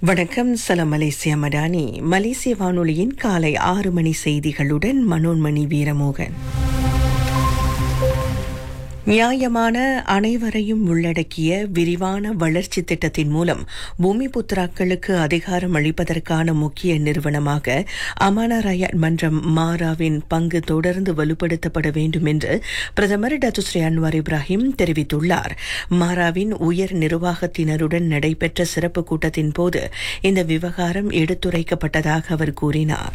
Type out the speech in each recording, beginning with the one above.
வணக்கம் சலம் மலேசியா மடானி மலேசிய வானொலியின் காலை ஆறு மணி செய்திகளுடன் மனோன்மணி வீரமோகன் நியாயமான அனைவரையும் உள்ளடக்கிய விரிவான வளர்ச்சி திட்டத்தின் மூலம் பூமி புத்திராக்களுக்கு அதிகாரம் அளிப்பதற்கான முக்கிய நிறுவனமாக அமானா ரயாட் மன்றம் மாராவின் பங்கு தொடர்ந்து வலுப்படுத்தப்பட வேண்டும் என்று பிரதமர் டாக்டர் ஸ்ரீ அன்வார் இப்ராஹிம் தெரிவித்துள்ளார் மாராவின் உயர் நிர்வாகத்தினருடன் நடைபெற்ற சிறப்பு கூட்டத்தின் போது இந்த விவகாரம் எடுத்துரைக்கப்பட்டதாக அவர் கூறினார்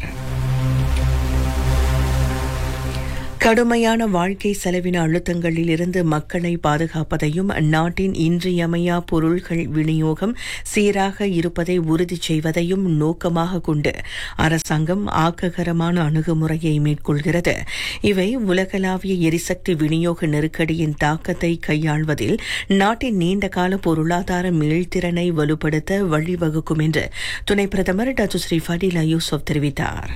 கடுமையான வாழ்க்கை செலவின அழுத்தங்களில் இருந்து மக்களை பாதுகாப்பதையும் நாட்டின் இன்றியமையா பொருள்கள் விநியோகம் சீராக இருப்பதை உறுதி செய்வதையும் நோக்கமாக கொண்டு அரசாங்கம் ஆக்ககரமான அணுகுமுறையை மேற்கொள்கிறது இவை உலகளாவிய எரிசக்தி விநியோக நெருக்கடியின் தாக்கத்தை கையாள்வதில் நாட்டின் நீண்டகால பொருளாதார மீள்திறனை வலுப்படுத்த வழிவகுக்கும் என்று துணை பிரதமர் டாக்டர் ஸ்ரீ ஃபடிலா யூசுப் தெரிவித்தார்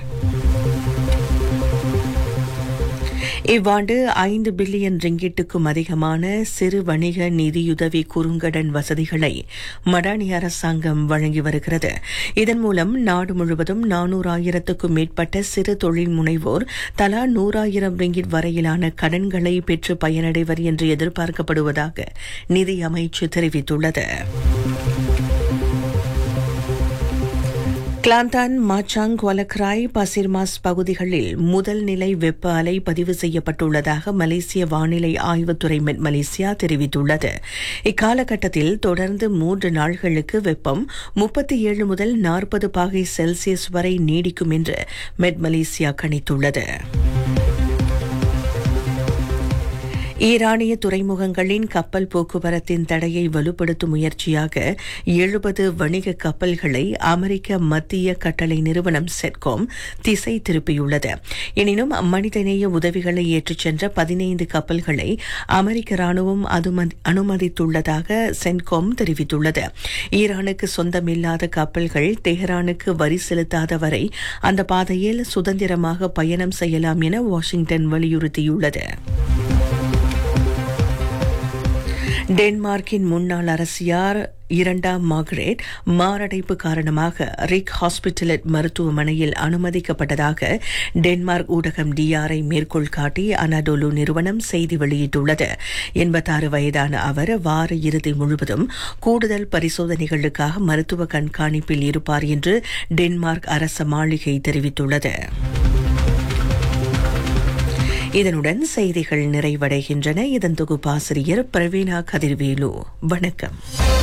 இவ்வாண்டு ஐந்து பில்லியன் ரிங்கிட்டுக்கும் அதிகமான சிறு வணிக நிதியுதவி குறுங்கடன் வசதிகளை மடானி அரசாங்கம் வழங்கி வருகிறது இதன் மூலம் நாடு முழுவதும் நானூறாயிரத்துக்கும் மேற்பட்ட சிறு தொழில் முனைவோர் தலா நூறாயிரம் ரிங்கிட் வரையிலான கடன்களை பெற்று பயனடைவர் என்று எதிர்பார்க்கப்படுவதாக நிதி அமைச்சு தெரிவித்துள்ளது கிளாந்தான் மாச்சாங் வலக்ராய் பசிர்மாஸ் பகுதிகளில் முதல் நிலை வெப்ப அலை பதிவு செய்யப்பட்டுள்ளதாக மலேசிய வானிலை ஆய்வுத்துறை மெட் மலேசியா தெரிவித்துள்ளது இக்காலகட்டத்தில் தொடர்ந்து மூன்று நாள்களுக்கு வெப்பம் முப்பத்தி ஏழு முதல் நாற்பது பாகை செல்சியஸ் வரை நீடிக்கும் என்று மெட் மலேசியா கணித்துள்ளது ஈரானிய துறைமுகங்களின் கப்பல் போக்குவரத்தின் தடையை வலுப்படுத்தும் முயற்சியாக எழுபது வணிக கப்பல்களை அமெரிக்க மத்திய கட்டளை நிறுவனம் செட்கோம் திசை திருப்பியுள்ளது எனினும் மனிதநேய உதவிகளை ஏற்றிச் சென்ற பதினைந்து கப்பல்களை அமெரிக்க ராணுவம் அனுமதித்துள்ளதாக சென்கோம் தெரிவித்துள்ளது ஈரானுக்கு சொந்தமில்லாத கப்பல்கள் தெஹ்ரானுக்கு வரி செலுத்தாத வரை அந்த பாதையில் சுதந்திரமாக பயணம் செய்யலாம் என வாஷிங்டன் வலியுறுத்தியுள்ளது டென்மார்க்கின் முன்னாள் அரசியார் இரண்டாம் மார்கரெட் மாரடைப்பு காரணமாக ரிக் ஹாஸ்பிட்டலட் மருத்துவமனையில் அனுமதிக்கப்பட்டதாக டென்மார்க் ஊடகம் டிஆரை மேற்கோள் காட்டி அனடோலு நிறுவனம் செய்தி வெளியிட்டுள்ளது எண்பத்தாறு வயதான அவர் வார இறுதி முழுவதும் கூடுதல் பரிசோதனைகளுக்காக மருத்துவ கண்காணிப்பில் இருப்பார் என்று டென்மார்க் அரச மாளிகை தெரிவித்துள்ளது இதனுடன் செய்திகள் நிறைவடைகின்றன இதன் தொகுப்பாசிரியர் பிரவீணா கதிர்வேலு வணக்கம்